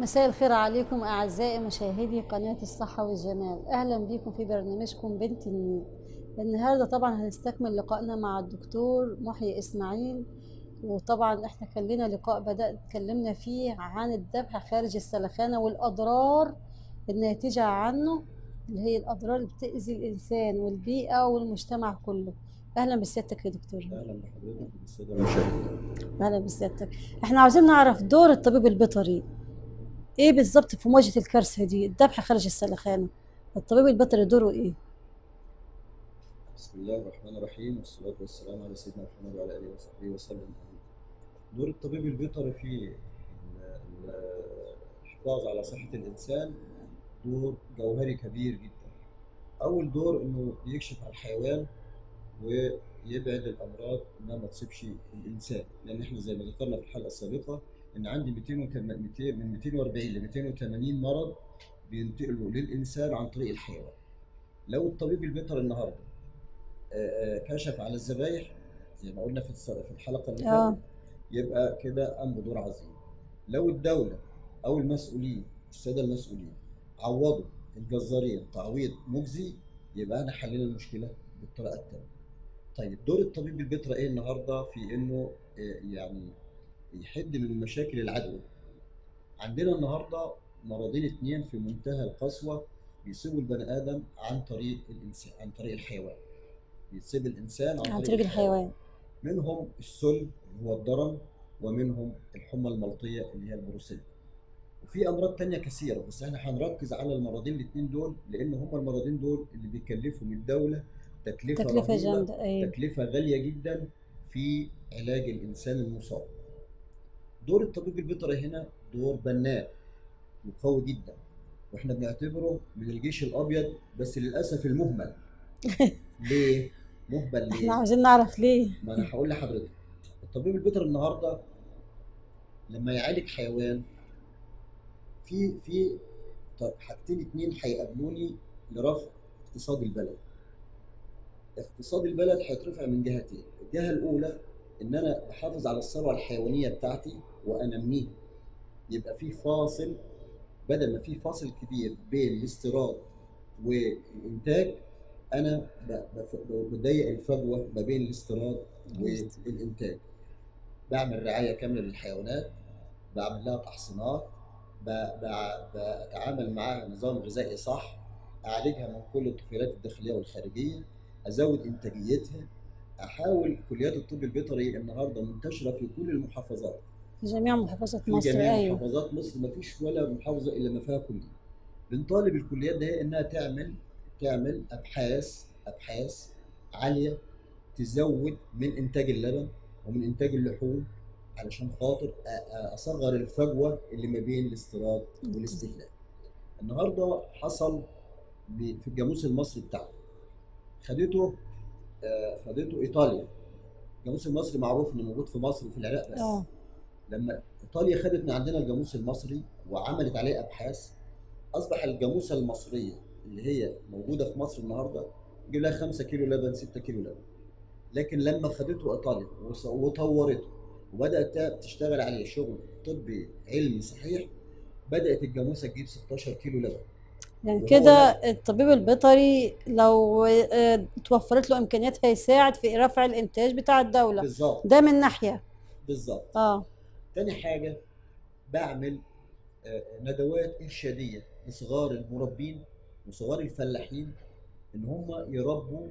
مساء الخير عليكم أعزائي مشاهدي قناة الصحة والجمال أهلا بكم في برنامجكم بنت النيل النهاردة طبعا هنستكمل لقائنا مع الدكتور محيي إسماعيل وطبعا احنا كان لنا لقاء بدأ اتكلمنا فيه عن الذبح خارج السلخانة والأضرار الناتجة عنه اللي هي الأضرار اللي بتأذي الإنسان والبيئة والمجتمع كله أهلا بسيادتك يا دكتور اهلا بحضرتك وبالساده المشاهدين أهلا بسيادتك احنا عاوزين نعرف دور الطبيب البيطري ايه بالظبط في مواجهة الكارثة دي الذبح خارج السلخانة الطبيب البيطري دوره ايه بسم الله الرحمن الرحيم والصلاه والسلام على سيدنا محمد وعلى اله وصحبه وسلم دور الطبيب البيطري في ال- ال- الحفاظ على صحه الانسان دور جوهري كبير جدا اول دور انه يكشف على الحيوان ويبعد الامراض انها ما تصيبش الانسان لان احنا زي ما ذكرنا في الحلقه السابقه ان عندي 200 من 240 ل 280 مرض بينتقلوا للانسان عن طريق الحيوان لو الطبيب البيطري النهارده آه، آه، كشف على الذبايح زي ما قلنا في الس- في الحلقه اللي اه فاتت يبقى كده قام بدور عظيم لو الدوله او المسؤولين الساده المسؤولين عوضوا الجزارين تعويض مجزي يبقى احنا حلينا المشكله بالطريقه التانيه طيب دور الطبيب البيطري ايه النهارده في انه آه، يعني يحد من مشاكل العدوى عندنا النهارده مرضين اتنين في منتهى القسوه بيصيبوا البني ادم عن طريق الانسان عن طريق الحيوان بيصيب الانسان عن عن طريق طريق الحيوان منهم السل اللي هو الضرن ومنهم الحمى الملطيه اللي هي البروسيل وفي امراض تانية كثيره بس احنا هنركز على المرضين الاثنين دول لان هم المرضين دول اللي بيكلفهم الدوله تكلفه تكلفة رهيبه جامدة ايوه تكلفه غاليه جدا في علاج الانسان المصاب دور الطبيب البيطري هنا دور بناء وقوي جدا واحنا بنعتبره من الجيش الابيض بس للاسف المهمل ليه مهمل احنا ليه عاوزين نعرف ليه ما انا هقول لحضرتك الطبيب البيطري النهارده لما يعالج حيوان في في ط- حاجتين اتنين هيقابلوني لرفع اقتصاد البلد اقتصاد البلد هيترفع من جهتين الجهه الاولى ان انا بحافظ على الثروه الحيوانيه بتاعتي وانميها يبقى في فاصل بدل ما في فاصل كبير بين الاستيراد والانتاج انا ب- ب- بضيق الفجوه ما بين الاستيراد والانتاج بعمل رعايه كامله للحيوانات بعمل لها تحصينات ب- ب- بتعامل معاها نظام غذائي صح اعالجها من كل الطفيلات الداخليه والخارجيه ازود انتاجيتها احاول كليات الطب البيطري النهارده منتشره في كل المحافظات في جميع محافظات في مصر جميع ايوه محافظات مصر ما فيش ولا محافظه الا ما فيها كليه بنطالب الكليات ده انها تعمل تعمل ابحاث ابحاث عاليه تزود من انتاج اللبن ومن انتاج اللحوم علشان خاطر أ- أ- اصغر الفجوه اللي ما بين الاستيراد والاستهلاك النهارده حصل ب- في الجاموس المصري بتاعنا خدته آه، خدته ايطاليا الجاموس المصري معروف انه موجود في مصر وفي العراق بس اه لما ايطاليا خدت من عندنا الجاموس المصري وعملت عليه ابحاث اصبح الجاموسه المصريه اللي هي موجوده في مصر النهارده يجيب لها 5 كيلو لبن 6 كيلو لبن لكن لما خدته ايطاليا وص- وطورته وبدات تا- تشتغل عليه شغل طبي علمي صحيح بدات الجاموسه تجيب 16 كيلو لبن يعني وهو كده ده الطبيب البيطري لو آه، اتوفرت له امكانيات هيساعد في رفع الانتاج بتاع الدولة بالظبط ده من ناحية بالظبط اه تاني حاجه بعمل آه، ندوات ارشاديه لصغار المربين وصغار الفلاحين ان هم يربوا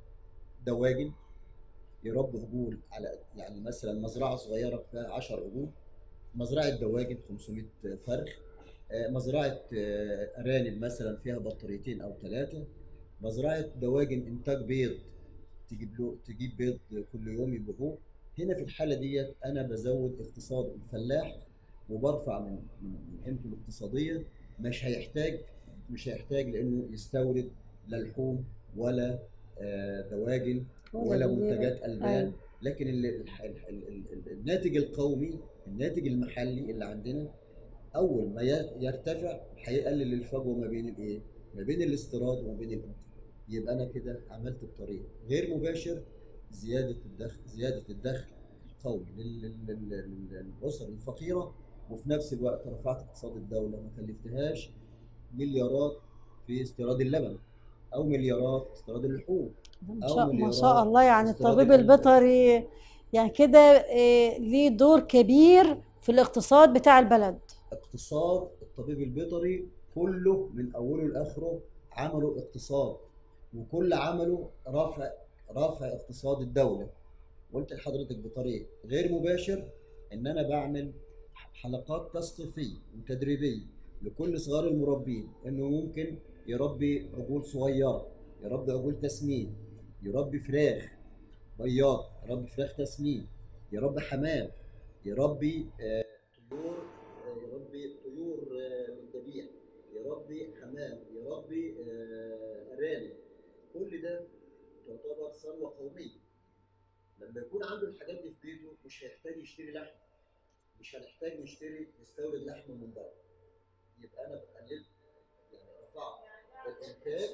دواجن يربوا عجول على يعني مثلا مزرعه صغيره فيها 10 عجول مزرعه دواجن 500 فرخ آه، مزرعه آه، ارانب مثلا فيها بطاريتين او ثلاثه مزرعه دواجن انتاج بيض تجيب له تجيب بيض كل يوم يبيعوه هنا في الحاله ديت انا بزود اقتصاد الفلاح وبرفع من من من قيمته الاقتصاديه مش هيحتاج مش هيحتاج لانه يستورد لا لحوم ولا آه، دواجن ولا بيبيع. منتجات البان أيوة. لكن ال- ال- ال- ال- ال- الناتج القومي الناتج المحلي اللي عندنا اول ما ي- يرتفع هيقلل الفجوه ما بين الايه؟ ما بين الاستيراد وما بين الانتاج يبقى انا كده عملت الطريق غير مباشر زياده الدخل زياده الدخل القومي لل- لل- لل- للاسر الفقيره وفي نفس الوقت رفعت اقتصاد الدوله ما كلفتهاش مليارات في استيراد اللبن او مليارات في استيراد اللحوم ما او شاء ما مليارات شاء الله يعني في استيراد الطبيب الانتاج البيطري يعني كده إيه، ليه دور كبير في الاقتصاد بتاع البلد اقتصاد الطبيب البيطري كله من اوله لاخره عمله اقتصاد وكل عمله رفع رفع اقتصاد الدوله قلت لحضرتك بطريقه غير مباشر ان انا بعمل حلقات تثقيفيه وتدريبيه لكل صغار المربين انه ممكن يربي عجول صغيره يربي عجول تسمين يربي فراخ بياض يربي فراخ تسمين يربي حمام يربي آه، طيور آه، يربي طيور آه، للذبيح يربي حمام يربي آه، ارانب كل ده تعتبر ثروه قوميه لما يكون عنده الحاجات دي في بيته مش هيحتاج يشتري لحم مش هنحتاج نشتري نستورد لحم من بره يبقى انا قللت يعني رفعت الانتاج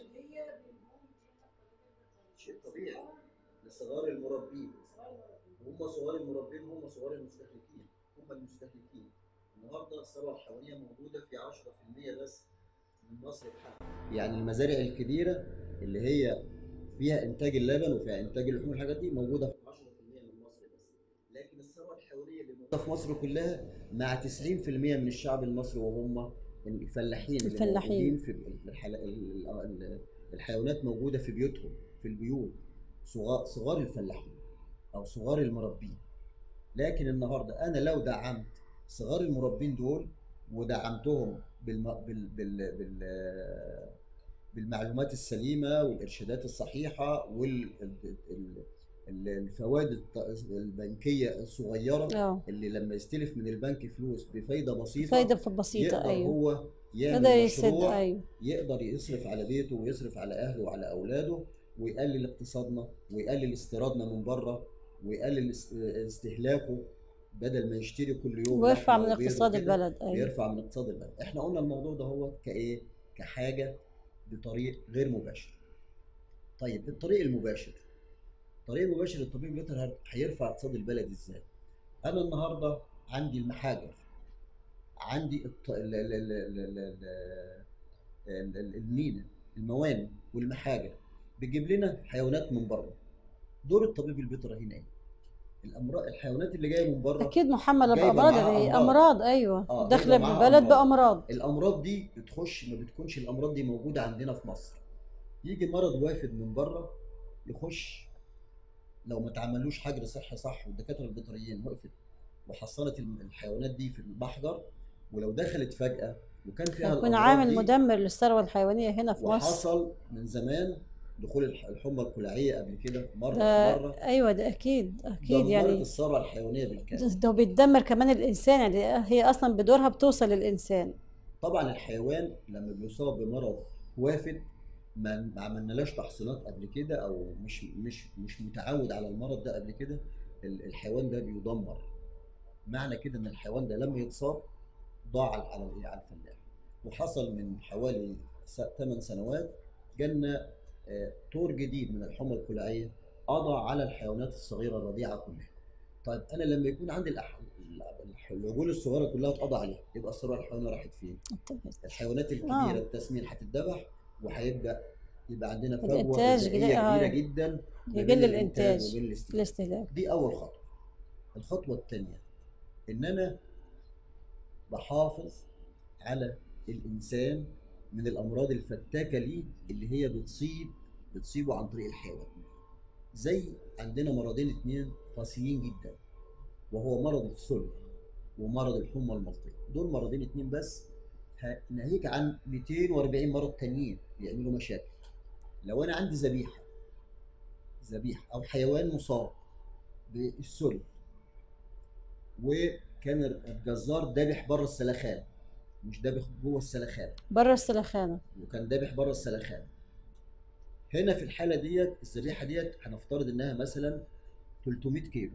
شيء طبيعي لصغار المربين وهم صغار المربين هم صغار المستهلكين هم المستهلكين النهارده الثروه الحيوانيه موجوده في 10% بس من مصر بحالها يعني المزارع الكبيره اللي هي فيها انتاج اللبن وفيها انتاج اللحوم والحاجات دي موجوده في 10% من مصر بس لكن الثروه الحيوانيه اللي موجوده في مصر كلها مع 90% من الشعب المصري وهم الفلاحين اللي الفلاحين. موجودين في الحل... ال- ال- الحيوانات موجوده في بيوتهم في البيوت صغار صغار الفلاحين او صغار المربين لكن النهارده انا لو دعمت صغار المربين دول ودعمتهم بالم... بال... بال... بال... بالمعلومات السليمه والارشادات الصحيحه والفوائد البنكيه الصغيره اه اللي لما يستلف من البنك فلوس بفايده بسيطه فايدة في بسيطة يقدر ايوه هو يعمل يقدر يسد مشروع ايوه يقدر يصرف على بيته ويصرف على اهله وعلى اولاده ويقلل اقتصادنا ويقلل استيرادنا من بره ويقلل است- استهلاكه بدل ما يشتري كل يوم ويرفع لحمة من وبيض اقتصاد وكده، البلد ايوه بيرفع من اقتصاد البلد احنا قلنا الموضوع ده هو كايه كحاجه بطريق غير مباشر طيب الطريق المباشر الطريق المباشر الطبيب البيطري هيرفع اقتصاد البلد ازاي انا النهارده عندي المحاجر عندي الط... ال... ال... ال... ال... ال... ال... ال... المينا الموانئ والمحاجر بيجيب لنا حيوانات من بره دور الطبيب البيطري هنا ايه الامراض الحيوانات اللي جايه من بره اكيد محملة جايبة بأمراض معاها يعني أمراض. امراض ايوه اه داخلة جايبه معاها بالبلد امراض بأمراض الامراض دي بتخش ما بتكونش الامراض دي موجوده عندنا في مصر يجي مرض وافد من بره يخش لو ما تعملوش حجر صحي صح والدكاتره البيطريين وقفت وحصلت الم- الحيوانات دي في المحجر ولو دخلت فجاه وكان فيها هيكون الامراض عامل دي مدمر للثروة الحيوانية هنا في مصر وحصل من زمان دخول الح- الحمى الكلاعيه قبل كده مره ده مره ايوه ده اكيد اكيد دمرت يعني الثروه الحيوانيه بالكامل ده ده بيتدمر كمان الانسان يعني هي اصلا بدورها بتوصل للانسان طبعا الحيوان لما بيصاب بمرض وافد ما ما عملنالاش تحصينات قبل كده او مش مش مش متعود على المرض ده قبل كده ال- الحيوان ده بيدمر معنى كده ان الحيوان ده لما يتصاب ضاع على على الايه على الفلاح وحصل من حوالي 8 سنوات جالنا آه، طور جديد من الحمى الكلاعيه قضى على الحيوانات الصغيره الرضيعه كلها طيب انا لما يكون عندي الأح... العجول الصغيره كلها اتقضى عليها يبقى الثروه الحيوانيه راحت فين؟ الحيوانات الكبيره اه التسمين هتتذبح وهيبدا يبقى عندنا فجوه الانتاج غذائيه جدا كبيره آه. جدا ما يقل بين الانتاج الانتاج وبين الاستهلاك الاستهلاك دي اول خطوه الخطوه الثانيه ان انا بحافظ على الانسان من الامراض الفتاكه ليه اللي هي بتصيب بتصيبه عن طريق الحيوان زي عندنا مرضين اتنين قاسيين جدا وهو مرض السل ومرض الحمى الملطيه دول مرضين اتنين بس ه- ناهيك عن 240 مرض تانيين بيعملوا مشاكل لو انا عندي ذبيحه ذبيحه او حيوان مصاب بالسل وكان الجزار ذابح بره السلخان مش ذابح جوه السلخان بره السلخانة وكان ذابح بره السلخان هنا في الحاله ديت الذبيحه ديت هنفترض انها مثلا 300 كيلو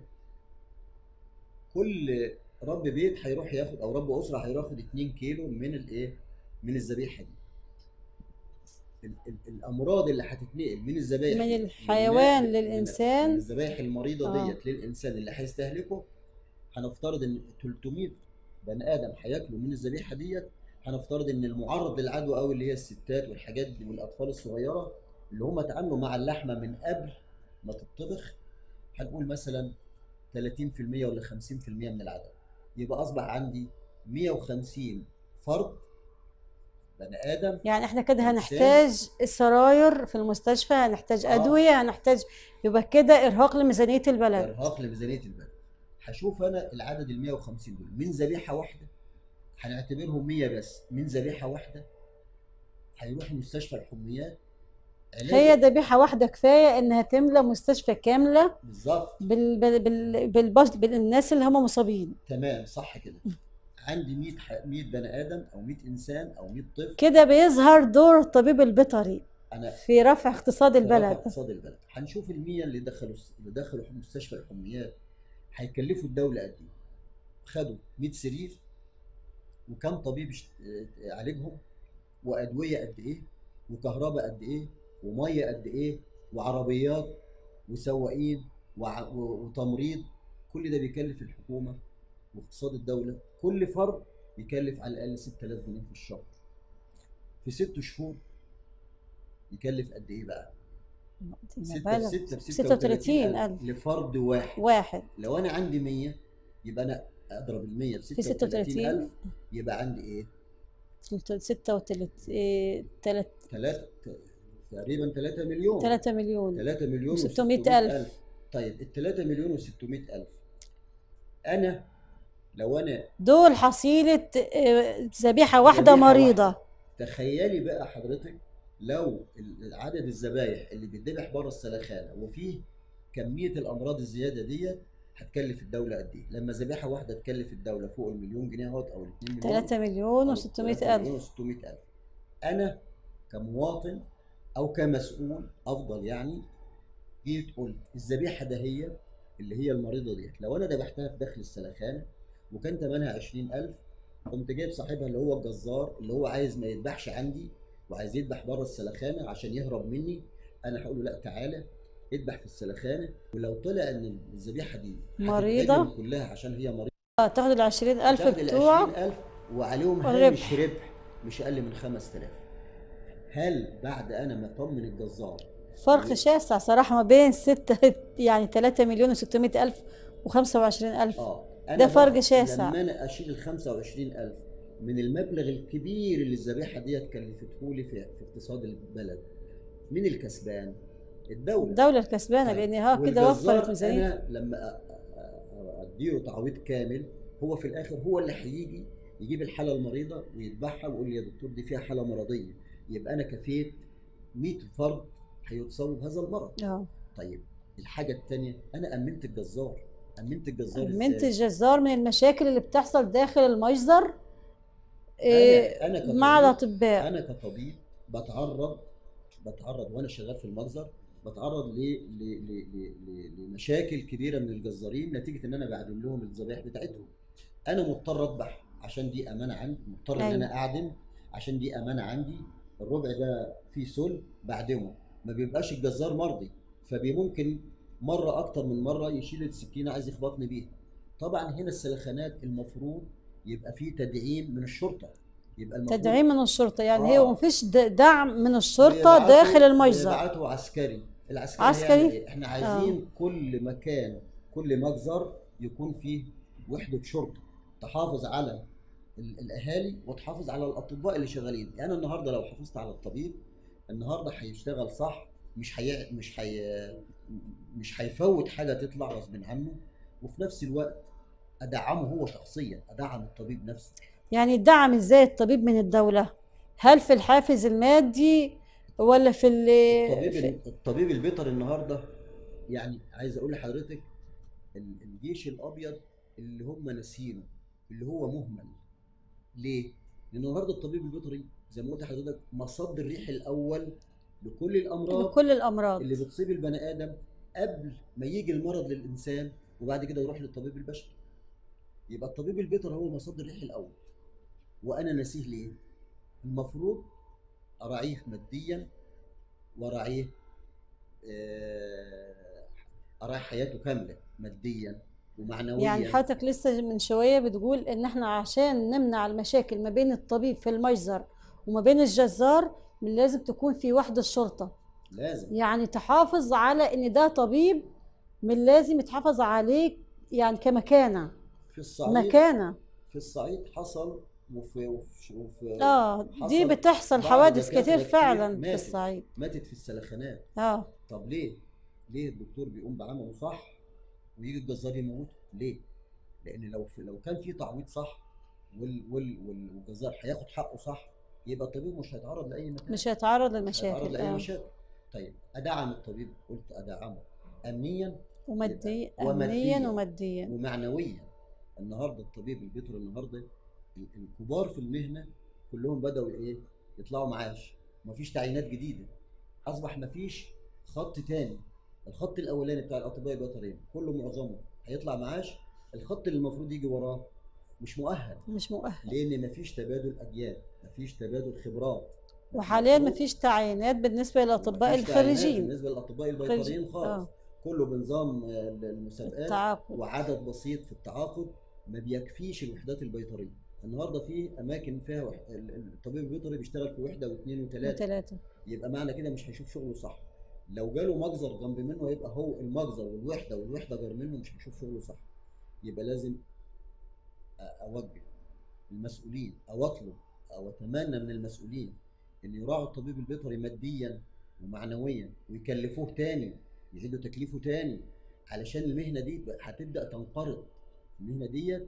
كل رب بيت هيروح ياخد او رب اسره هيروح ياخد 2 كيلو من الايه من الذبيحه دي ال- ال- الامراض اللي هتتنقل من الذبائح من دي الحيوان للنا- من- للإنسان. من الذبائح المريضه آه. ديت للانسان اللي هيستهلكه هنفترض ان 300 بني ادم هياكلوا من الذبيحه ديت هنفترض ان المعرض للعدوى قوي اللي هي الستات والحاجات دي والاطفال الصغيره اللي هم اتعاملوا مع اللحمه من قبل ما تطبخ هنقول مثلا 30% ولا 50% من العدد يبقى اصبح عندي 150 فرد بني ادم يعني احنا كده إنسان. هنحتاج السراير في المستشفى هنحتاج آه. ادويه هنحتاج يبقى كده ارهاق لميزانيه البلد ارهاق لميزانيه البلد هشوف انا العدد ال 150 دول من ذبيحه واحده هنعتبرهم 100 بس من ذبيحه واحده هيروحوا مستشفى الحميات علاج هي ذبيحه واحده كفايه انها تملى مستشفى كامله بالظبط بال بال بال بالبش بالناس اللي هم مصابين تمام صح كده عندي 100 ح- 100 بني ادم او 100 انسان او 100 طفل كده بيظهر دور الطبيب البيطري انا في رفع اقتصاد في رفع البلد اقتصاد البلد هنشوف ال 100 اللي دخلوا اللي دخلوا مستشفى الحميات هيكلفوا الدوله قد ايه خدوا 100 سرير وكم طبيب اشت- اه، عالجهم وادويه قد ايه وكهرباء قد ايه وميه قد ايه وعربيات وسواقين وع- و- وتمريض كل ده بيكلف الحكومه واقتصاد الدوله كل فرد يكلف على الاقل 6000 جنيه في الشهر في ست شهور يكلف قد ايه بقى؟ 6 مبالغ. في 6 ب 36 ألف لفرد واحد واحد لو انا عندي 100 يبقى انا اضرب ال 100 في في 36 ألف يبقى عندي ايه؟ ستة وتلاتين تلات تلات تقريبا 3 مليون 3 مليون 3 مليون و600 و600 ألف. طيب ال 3 مليون و600 ألف أنا لو أنا دول حصيلة آه، ذبيحة واحدة ذبيحة مريضة تخيلي بقى حضرتك لو ال- عدد الذبايح اللي بتذبح بره السلخانة وفيه كمية الأمراض الزيادة ديت هتكلف الدولة قد إيه؟ لما ذبيحة واحدة تكلف الدولة فوق المليون جنيه اهوت أو ال 2 مليون 3 مليون أو و600 3 ألف مليون و600 ألف أنا كمواطن أو كمسؤول أفضل يعني جيت قلت الذبيحة ده هي اللي هي المريضة ديت لو أنا ذبحتها في داخل السلخانة وكان ثمنها 20000 قمت جايب صاحبها اللي هو الجزار اللي هو عايز ما يذبحش عندي وعايز يذبح بره السلخانة عشان يهرب مني أنا هقول له لا تعالى اذبح في السلخانة ولو طلع إن الذبيحة دي مريضة. هتتعدم كلها عشان هي مريضة آه، تاخد ال 20000 تاخد ال بتوعك 20000 وعليهم والربح. هامش ربح مش اقل من 5000 هل بعد انا ما اطمن الجزار فرق شاسع صراحة ما بين ستة يعني 3 مليون و600 ألف و25 ألف اه أنا ده فرق باخد- شاسع. لما انا اشيل ال 25000 من المبلغ الكبير اللي الذبيحه ديت كلفته لي في, في اقتصاد البلد مين الكسبان؟ الدوله الدولة الكسبانة طيب. لأن ها كده والجزار وفرت ميزانية انا لما أ- أ- اديله تعويض كامل هو في الاخر هو اللي هيجي يجيب الحاله المريضه ويذبحها ويقول لي يا دكتور دي فيها حاله مرضيه يبقى انا كفيت 100 فرد هيتصابوا بهذا المرض اه طيب الحاجه الثانيه انا امنت الجزار امنت الجزار منت إزاي؟ الجزار من المشاكل اللي بتحصل داخل المجزر إيه، انا انا مع كطبيب الأطباء انا كطبيب بتعرض بتعرض وانا شغال في المجزر بتعرض ل... ل... ل... ل... ل... لمشاكل كبيره من الجزارين نتيجه ان انا بعدم لهم الذبائح بتاعتهم انا مضطر اذبح عشان دي امانه عندي مضطر ان أيوة. انا اعدم عشان دي امانه عندي الربع ده فيه سل بعدمه ما بيبقاش الجزار مرضي فممكن مره اكتر من مره يشيل السكينه عايز يخبطني بيها طبعا هنا السلخانات المفروض يبقى فيه تدعيم من الشرطه يبقى المفروض تدعيم من الشرطة يعني آه. هي مفيش د- دعم من الشرطة بيبعتوا- داخل المجزر بيبعتوا عسكري العسكري عسكري؟ هيعمل إيه؟ احنا عايزين كل مكان كل مجزر يكون فيه وحده شرطه تحافظ على ال- الاهالي وتحافظ على الاطباء اللي شغالين يعني انا النهارده لو حافظت على الطبيب النهارده هيشتغل صح مش هي مش هي مش هيفوت حاجه تطلع غصب عنه وفي نفس الوقت ادعمه هو شخصيا ادعم الطبيب نفسه يعني الدعم ازاي الطبيب من الدولة هل في الحافز المادي ولا في ال الطبيب في الطبيب البيطري النهارده يعني عايز اقول لحضرتك ال- الجيش الابيض اللي هم ناسينه اللي هو مهمل ليه؟ لان النهارده الطبيب البيطري زي ما قلت لحضرتك مصد الريح الاول لكل الامراض لكل الأمراض اللي بتصيب البني ادم قبل ما يجي المرض للانسان وبعد كده يروح للطبيب البشري يبقى الطبيب البيطري هو مصد الريح الاول وانا ناسيه ليه؟ المفروض اراعيه ماديا وراعيه آه، اراعي حياته كامله ماديا ومعنويا يعني حضرتك لسه من شوية بتقول ان احنا عشان نمنع المشاكل ما بين الطبيب في المجزر وما بين الجزار من لازم تكون في وحدة الشرطة لازم يعني تحافظ على ان ده طبيب من لازم يتحافظ عليه يعني كمكانة في الصعيد مكانة في الصعيد حصل وفي وفي, وفي اه دي حصل بتحصل بعض حوادث دكاترة كتير كتير فعلا في ماتت. الصعيد ماتت في السلخانات اه طب ليه؟ ليه الدكتور بيقوم بعمله صح ويجي الجزار يموته؟ ليه؟ لأن لو في لو كان في تعويض صح وال وال وال- والجزار هياخد حقه صح يبقى الطبيب مش هيتعرض لأي مشاكل مش هيتعرض مش هيتعرض للمشاكل لأي آه. مشاكل طيب أدعم الطبيب قلت أدعمه أمنيا وماديا ومادياً. امنيا وماديا ومعنويا النهارده الطبيب البيطري النهارده ال- الكبار في المهنه كلهم بداوا ايه يطلعوا معاش مفيش تعيينات جديده اصبح مفيش خط تاني الخط الاولاني بتاع الاطباء البيطريين كله معظمه هيطلع معاش الخط اللي المفروض يجي وراه مش مؤهل مش مؤهل لان مفيش تبادل اجيال مفيش تبادل خبرات وحاليا المفروض مفيش تعيينات بالنسبة للأطباء مفيش تعيينات الخريجين بالنسبه للاطباء البيطريين خريجين. خالص آه. كله بنظام آه، المسابقات التعاقد وعدد بسيط في التعاقد ما بيكفيش الوحدات البيطريه النهارده في اماكن فيها وح... ال- ال- الطبيب البيطري بيشتغل في وحده واثنين وثلاثه وثلاثة يبقى معنى كده مش هيشوف شغله صح لو جاله مجزر جنب منه هيبقى هو المجزر والوحده والوحده جنب منه مش هيشوف شغله صح يبقى لازم أ- اوجه المسؤولين او اطلب او اتمنى من المسؤولين ان يراعوا الطبيب البيطري ماديا ومعنويا ويكلفوه تاني يعيدوا تكليفه تاني علشان المهنه دي بقى- هتبدا تنقرض المهنه ديت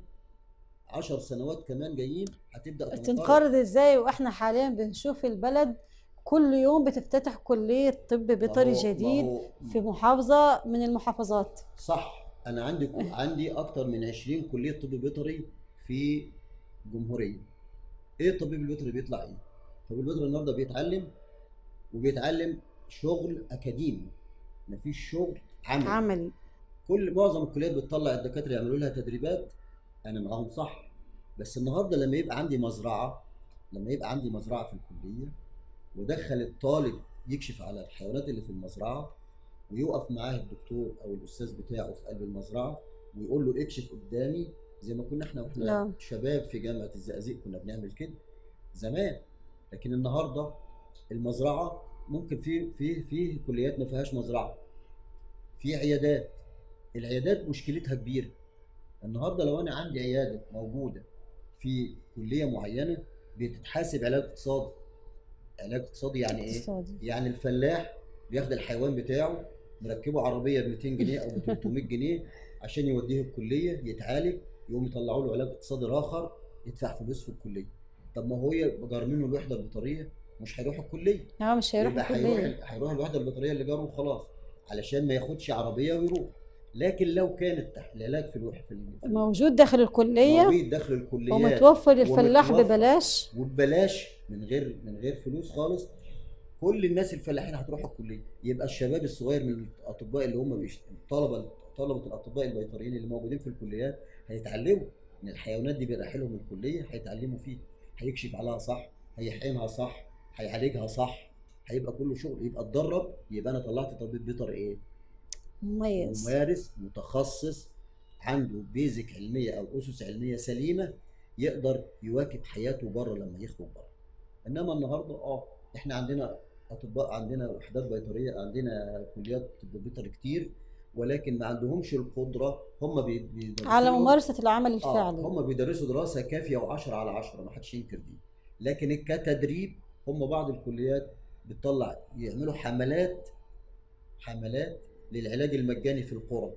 10 سنوات كمان جايين هتبدا تنقرض تنقرض ازاي واحنا حاليا بنشوف البلد كل يوم بتفتتح كلية طب ما بيطري هو- ما جديد هو- في محافظة من المحافظات صح انا عندي عندي اكتر من 20 كليه طب بيطري في جمهوريه ايه الطبيب البيطري بيطلع ايه الطبيب البيطري النهارده بيتعلم وبيتعلم شغل اكاديمي مفيش شغل عملي عملي كل معظم الكليات بتطلع الدكاتره يعملوا لها تدريبات انا معاهم صح بس النهارده لما يبقى عندي مزرعه لما يبقى عندي مزرعه في الكليه ودخل الطالب يكشف على الحيوانات اللي في المزرعه ويقف معاه الدكتور او الاستاذ بتاعه في قلب المزرعه ويقول له اكشف قدامي زي ما كنا احنا واحنا نعم. شباب في جامعه الزقازيق كنا بنعمل كده زمان لكن النهارده المزرعه ممكن في في في كليات ما فيهاش مزرعه في عيادات العيادات مشكلتها كبيره النهارده لو انا عندي عياده موجوده في كليه معينه بتتحاسب علاج اقتصادي علاج اقتصادي يعني ايه اقتصادي يعني الفلاح بياخد الحيوان بتاعه مركبه عربيه ب 200 جنيه او ب 300 جنيه عشان يوديه الكليه يتعالج يقوم يطلعوا له علاج اقتصادي اخر يدفع فلوس في الكليه طب ما هو جار منه الوحده البيطريه مش هيروح الكليه اه مش هيروح يبقى هيروح الكلية هيروح الوحده البيطريه اللي جاره وخلاص علشان ما ياخدش عربيه ويروح لكن لو كان التحليلات في الوح في ال- في موجود داخل الكلية موجود داخل الكليات ومتوفر للفلاح ومتوفر. ببلاش وببلاش من غير من غير فلوس خالص كل الناس الفلاحين هتروح الكليه يبقى الشباب الصغير من الاطباء اللي هم بيشت... طلبه طلبه الاطباء البيطريين اللي موجودين في الكليات هيتعلموا ان الحيوانات دي بيراح لهم الكليه هيتعلموا فيه هيكشف عليها صح هيحقنها صح هيعالجها صح هيبقى كله شغل يبقى اتدرب يبقى انا طلعت طبيب بيطري ايه مميز ممارس متخصص عنده بيزك علميه او اسس علميه سليمه يقدر يواكب حياته بره لما يخرج بره انما النهارده اه احنا عندنا اطباء عندنا وحدات بيطريه عندنا كليات طب بيطري كتير ولكن ما عندهمش القدره هم بي- بيدرسوا على لهم- ممارسة العمل اه الفعلي هم بيدرسوا دراسه كافيه و10 على 10 ما حدش ينكر دي لكن كتدريب هم بعض الكليات بتطلع يعملوا حملات حملات للعلاج المجاني في القرى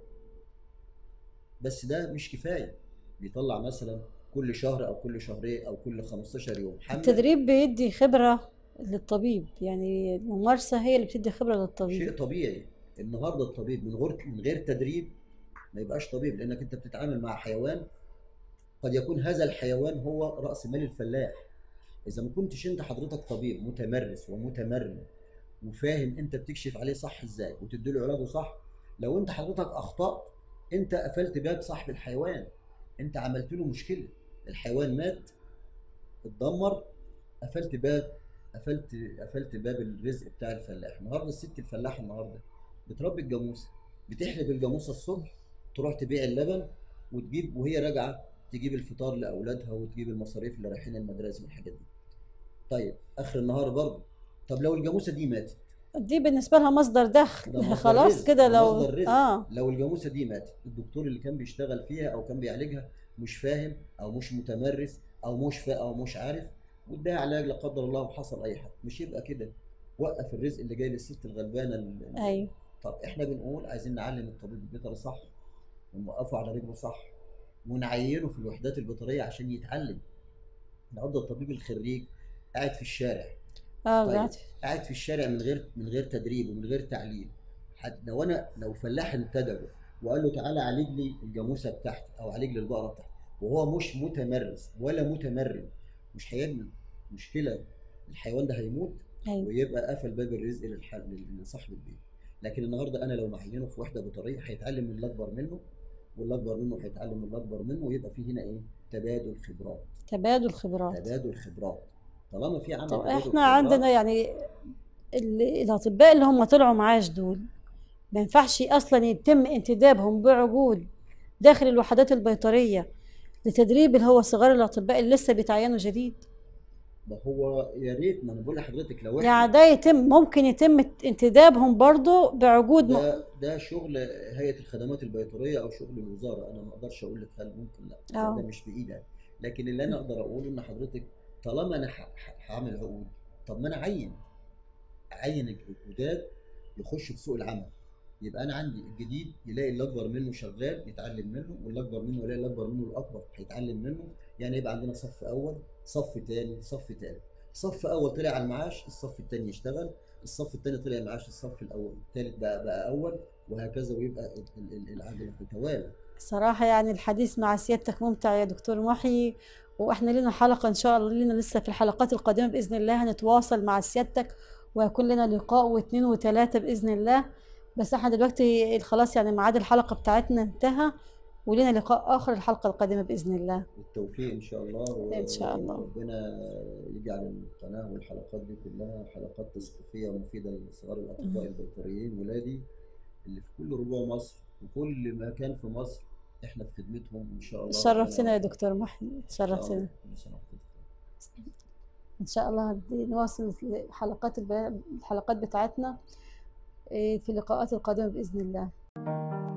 بس ده مش كفايه بيطلع مثلا كل شهر او كل شهرين او كل 15 يوم حمله التدريب بيدي خبرة للطبيب يعني الممارسة هي اللي بتدي خبرة شيء للطبيب طبيعي النهارده الطبيب من غير من غير تدريب ما يبقاش طبيب لانك انت بتتعامل مع حيوان قد يكون هذا الحيوان هو راس مال الفلاح اذا ما كنتش انت حضرتك طبيب متمرس ومتمرن وفاهم انت بتكشف عليه صح ازاي وتديله علاجه صح لو انت حضرتك اخطات انت قفلت باب صاحب الحيوان انت عملت له مشكله الحيوان مات اتدمر قفلت باب قفلت قفلت باب الرزق بتاع الفلاح النهارده الست الفلاحه النهارده بتربي الجاموسه بتحلب الجاموسه الصبح تروح تبيع اللبن وتجيب وهي راجعه تجيب الفطار لاولادها وتجيب المصاريف اللي رايحين المدرسه والحاجات دي طيب اخر النهار برضه طب لو الجاموسه دي ماتت دي بالنسبة لها مصدر دخل ده مصدر خلاص رزق كده ده لو مصدر رزق اه لو الجاموسه دي ماتت الدكتور اللي كان بيشتغل فيها او كان بيعالجها مش فاهم او مش متمرس او مش فا او مش عارف واداها علاج لا قدر الله وحصل اي حاجه مش يبقى كده وقف الرزق اللي جاي للست الغلبانه اللي ايوه طب احنا بنقول عايزين نعلم الطبيب البيطري صح ونوقفه على رجله صح ونعينه في الوحدات البيطريه عشان يتعلم النهارده الطبيب الخريج قاعد في الشارع اه طيب بعد قاعد في الشارع من غير من غير تدريب ومن غير تعليم حد لو انا لو فلاح انتدبه وقال له تعالى عالج لي الجاموسه بتاعتي او عالج لي البقره بتاعتي وهو مش متمرس ولا متمرن مش هيعمل مشكله الحيوان ده هيموت ايوه ويبقى قفل باب الرزق للح- لصاحب البيت لكن النهارده انا لو معينه في وحده بيطريه هيتعلم من اللي اكبر منه واللي اكبر منه هيتعلم من اللي اكبر منه ويبقى في هنا ايه تبادل خبرات تبادل خبرات تبادل خبرات طالما في عمل طب تبادل احنا عندنا خبرات يعني ال- الاطباء اللي هم طلعوا معاش دول ما ينفعش اصلا يتم انتدابهم بعقود داخل الوحدات البيطرية لتدريب اللي هو صغار الاطباء اللي لسه بيتعينوا جديد ده هو يا ريت ما انا بقول لحضرتك لو يعني احنا ده يتم ممكن يتم انتدابهم برضو بعقود م... ده ده شغل هيئه الخدمات البيطريه او شغل الوزاره انا ما اقدرش اقول لك هل ممكن لا ده, ده اه مش بايدي أنا. لكن اللي انا اقدر اقوله ان حضرتك طالما انا ح- ح- هعمل عقود طب ما انا اعين اعين الجداد يخشوا في سوق العمل يبقى انا عندي الجديد يلاقي اللي اكبر منه شغال يتعلم منه واللي اكبر منه يلاقي اللي اكبر منه الاكبر هيتعلم منه يعني يبقى عندنا صف اول صف تاني صف تالت صف اول طلع على المعاش الصف التاني يشتغل الصف التاني طلع معاش الصف الاول التالت بقى بقى اول وهكذا ويبقى ال- ال- ال- العجله متوالي صراحة يعني الحديث مع سيادتك ممتع يا دكتور محي واحنا لنا حلقة ان شاء الله لنا لسه في الحلقات القادمة بإذن الله هنتواصل مع سيادتك ويكون لنا لقاء واثنين وثلاثة بإذن الله بس احنا دلوقتي خلاص يعني ميعاد الحلقة بتاعتنا انتهى ولنا لقاء آخر الحلقة القادمة بإذن الله بالتوفيق ان شاء الله إن شاء الله وربنا يجعل القناه والحلقات دي كلها حلقات تثقيفيه ومفيده لصغار الاطباء البيطريين ولادي اللي في كل ربوع مصر وكل مكان في مصر احنا في خدمتهم ان شاء الله شرفتنا يا ربنا دكتور محي ان شاء الله شرفتنا كل سنه وانتم بخير. ان شاء الله هدي- نواصل الحلقات الب- الحلقات بتاعتنا إيه، في اللقاءات القادمة بإذن الله